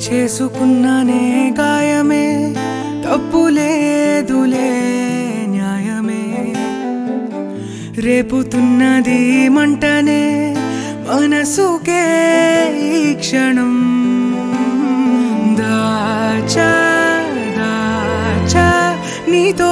చేసుకున్నానే గాయమే తప్పు లేదులే న్యాయమే రేపుతున్నది మంటనే మనసుకే ఈ క్షణం దాచా దాచా నీతో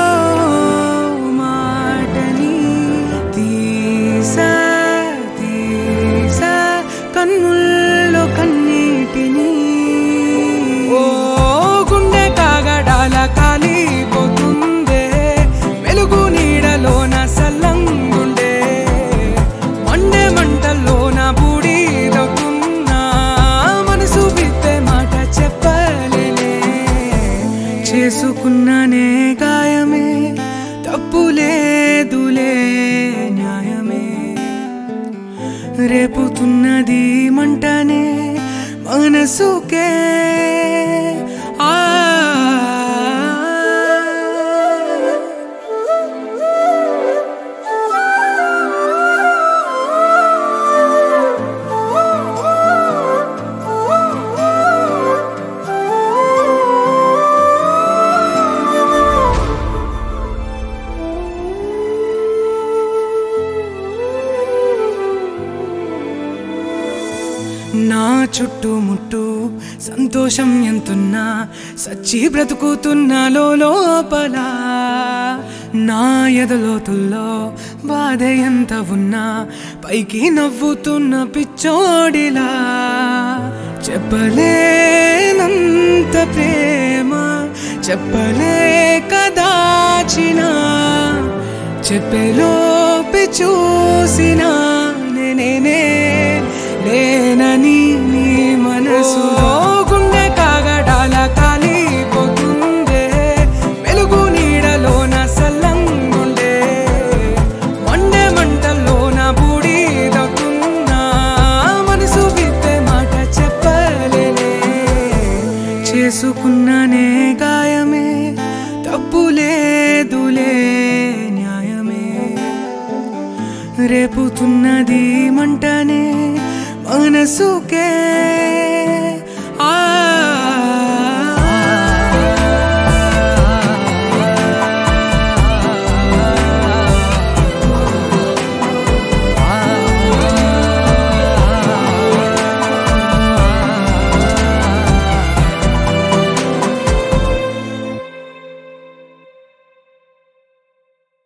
మాటని తీసా తీసా కన్నుల్లో కన్నీటిని ఓ గుండె కాగడాల కాలిపోతుందే వెలుగు నీడలోన సల్లంగుండే మండే మంటల్లోన బూడిదవుతున్నా మనసు విత్తే మాట చెప్పలేనే చేసుకున్నానే గాయమే తప్పు లేదులే న్యాయమే రేపుతున్నది మంటనే మనసుకే ఆ నా చుట్టుముట్టు సంతోషం ఎంతున్నా సచ్చి బ్రతుకుతున్నా లోపల నా ఎదలోతుల్లో బాధ ఎంత ఉన్నా పైకి నవ్వుతున్న పిచ్చోడిలా చెప్పలేనంత ప్రేమ చెప్పలేక దాచినా చెప్పేలోపి చూసినా నేనే లేనని నీ మనసు గుండె కాగడాల కాలిపోతుందే వెలుగు నీడలోన సల్లంగుండే మండే మంటల్లోన బూడిదవుతున్నా మనసు విత్తే మాట చెప్పలేనే చేసుకున్నానే గాయమే తప్పు లేదులే న్యాయమే రేపుతున్నది మంటనే మనసుకే